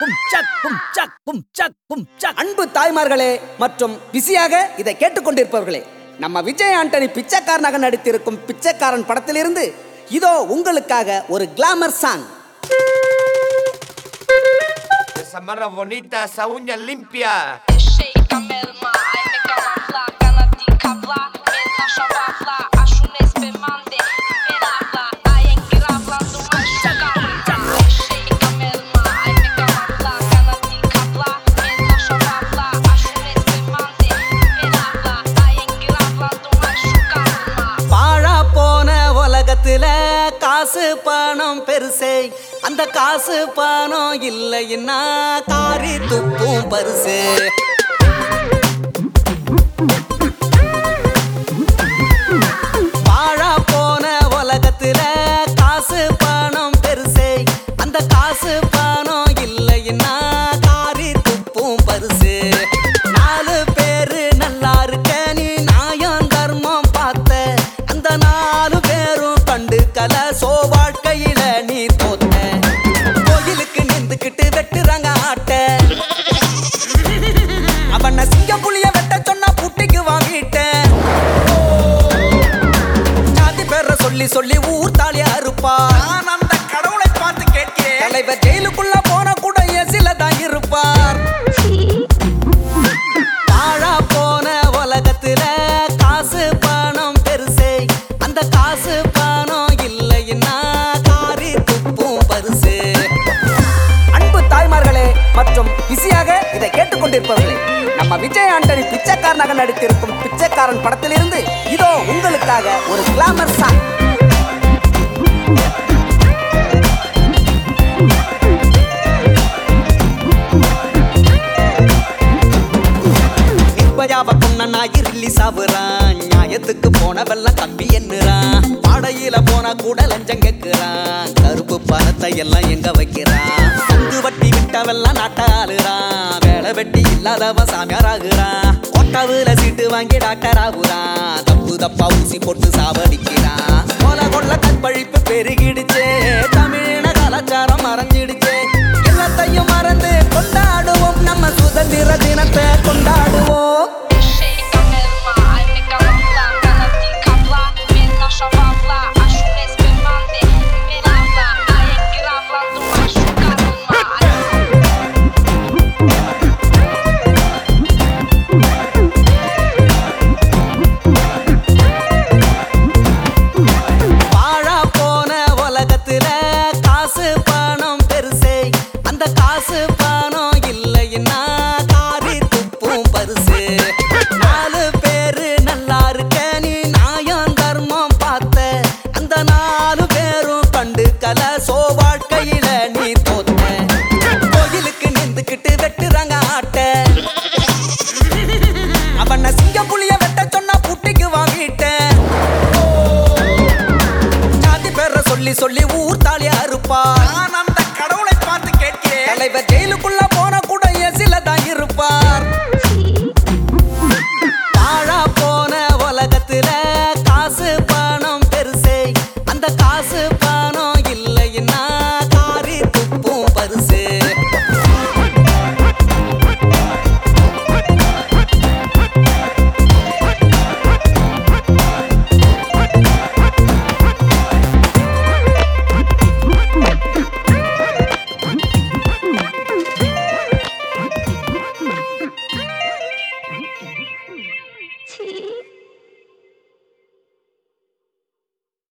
கும் சக் கும் சக் கும் சக் கும் சக் அன்பு தாய்மார்களே மற்றும் பிஸியாக இதை கேட்டுக்கொண்டிருப்பவர்களே நம்ம விஜய் ஆண்டனி பிச்சைக்காரனாக நடித்திருக்கும் பிச்சைக்காரன் படத்திலிருந்து இதோ உங்களுக்காக ஒரு glamour song Esa mano bonita, esa uña limpia. Shake a melma, ai me camufla, cana de cabla, me na chavala, acho nesse mande, me lavla, ai engravla do machuca. Shake a melma, ai me camufla, cana de cabla, me na chavala, acho nesse mande, me lavla, ai engravla do machuca. பாழா போன உலகத்துல காசு பணம் பெருசே அந்த காசு பணம் இல்லைன்னா காரி துப்பும் பரிசு பாழா போன உலகத்துல காசு பணம் பெருசே அந்த காசு பணம் இல்லைன்னா காரி துப்பும் பரிசு நாலு பேரு நல்லா இருக்க நீ நியாயம் தர்மம் பார்த்த அந்த நாலு பேரும் கண்டு கல சோ வாழ்க்கையில நீ தோத்த கோயிலுக்கு நின்றுக்கிட்டு வெட்டுறாங்க ஆட்ட அவன சிங்கம் புளிய வெட்ட சொன்னா புட்டிக்கு வாங்கிட்டேன் ஜாதி பேர சொல்லி சொல்லி ஊர் தாலியா இருப்பா நான் அந்த கடவுளை பார்த்து கேட்கிறேன் தலைவர் ஜெயிலுக்குள்ள போன கூட எசில தான் இருப்பார் பாழா போன உலகத்துல காசு பணம் பெருசே அந்த காசு பணம் இல்லைன்னா காரி துப்பும் பரிசு அன்பு தாய்மார்களே மற்றும் பிஸியாக இதை கேட்டுக்கொண்டிருப்பவர்களே நம்ம விஜய் ஆண்டனி பிச்சைக்காரனாக நடித்திருக்கும் பிச்சைக்காரன் படத்திலிருந்து இதோ உங்களுக்காக ஒரு கிளாமர் சாங் நிர்பயாவ பொண்ணனாகி ரிலீஸ் ஆகுறான் நியாயத்துக்கு போனவெல்லாம் கம்பி எண்ணுறான் பாடையில போனா கூட லஞ்சம் கேக்குறான் கருப்பு பணத்தை எல்லாம் எங்க வைக்கிறான் பங்கு வட்டி விட்டவெல்லாம் நாட்டாளுறான் வேலை வெட்டி இல்லாதவன் சாமியார் ஆகுறான் கொட்டவுல சீட்டு வாங்கி டாக்டர் ஆகுறான் தப்பு தப்பா ஊசி போட்டு சாவடிக்கிறான் கொல கொள்ள கற்பழிப்பு பெருகிடுச்சே தமிழின கலாச்சாரம் மறைஞ்சிடுச்சே எல்லாத்தையும் மறந்து கொண்டாடுவோம் நம்ம சுதந்திர தினத்தை கொண்டாடுவோம் Shake a melma, ai me camufla, cana de cabla, me na chavala, acho nesse mande, me lavla, ai engravla do machuca. பாழா போன உலகத்துல காசு பணம் பெருசே அந்த காசு பணம் இல்லைன்னா காரி துப்பும் பரிசு நாலு பேரு நல்லா இருக்க நீ நியாயம் தர்மம் பார்த்த அந்த நாலு பேரும் கண்டு கல சோ வாழ்க்கையில நீ தோத்த கோயிலுக்கு நின்றுக்கிட்டு வெட்டுறாங்க ஆட்ட அவன சிங்கம் புளிய வெட்ட சொன்னா புட்டிக்கு வாங்கிட்டேன் ஜாதி பேர சொல்லி சொல்லி ஊர் தாலியா இருப்பா நான் அந்த கடவுளை பார்த்து கேட்கிறேன் தலைவர் ஜெயிலுக்குள்ள போன கூட எசில தான் இருப்பார் பாழா போன உலகத்துல காசு பணம் பெருசே அந்த காசு பணம் இல்லைன்னா காரி துப்பும் பரிசு Tea.